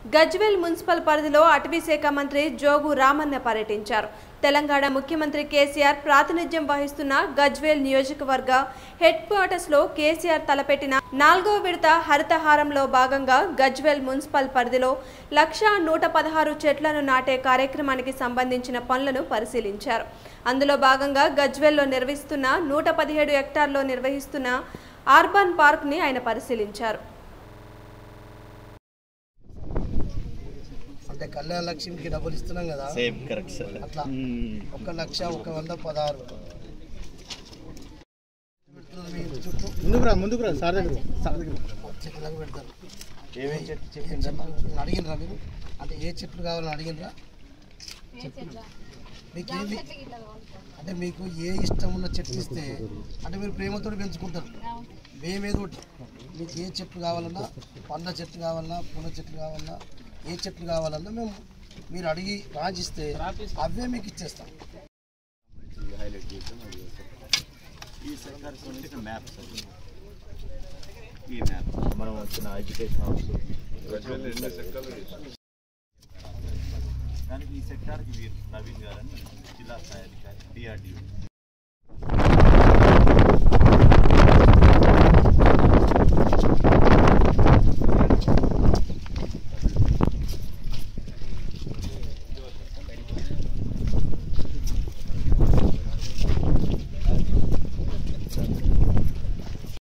Gajwel municipal పరిధిలో అటవీ శాఖ మంత్రి జోగు రామన్న పర్యటించారు తెలంగాణ ముఖ్యమంత్రి కేసీఆర్ ప్రాతినిధ్యం వహిస్తున్న గజ్వేల్ నియోజకవర్గ హెడ్ క్వార్టర్స్ లో కేసీఆర్ తలపెట్టిన నాలుగో విడత హరితహారంలో భాగంగా గజ్వేల్ మున్సిపల్ పరిధిలో లక్ష నూట పదహారు చెట్లను నాటే కార్యక్రమానికి సంబంధించిన పనులను పరిశీలించారు అందులో భాగంగా గజ్వేల్లో నిర్వహిస్తున్న నూట పదిహేడు హెక్టార్లో నిర్వహిస్తున్న అర్బన్ పార్క్ ని ఆయన పరిశీలించారు అంటే కళ్యాణ లక్ష్మికి డబ్బులు ఇస్తున్నాం కదా సేమ్ కరెక్ట్ సార్ అట్లా ఒక లక్ష ఒక వంద పదహారు పెడుతున్నారు మీ ఇంటి చుట్టూ ముందుకు రా ముందుకు రా సార్ దగ్గర సార్ దగ్గర చెట్లకు పెడతారు ఏమేమి చెట్టు ఏ చెట్లు మీరు అడిగినరా మీరు అంటే ఏ చెట్లు కావాలని అడిగినరా మీకు ఏది అంటే మీకు ఏ ఇష్టం ఉన్న చెట్లు ఇస్తే అంటే మీరు ప్రేమతో పెంచుకుంటారు మేమేదో ఒకటి మీకు ఏ చెట్లు కావాలన్నా పండ్ల చెట్లు కావాలన్నా పూల చెట్లు కావాలన్నా ఏ చెట్లు కావాలన్నా మేము మీరు అడిగి రాజిస్తే అవే మీకు ఇచ్చేస్తాం హైలైట్ చేసాం అది ఈ సెక్టార్కి సంబంధించిన మ్యాప్ సార్ ఈ మ్యాప్ మనం వచ్చిన ఎడ్యుకేషన్ హౌస్ దానికి ఈ సెక్టార్కి వీరు నవీన్ గారని జిల్లా స్థాయి అధికారి డిఆర్డిఓ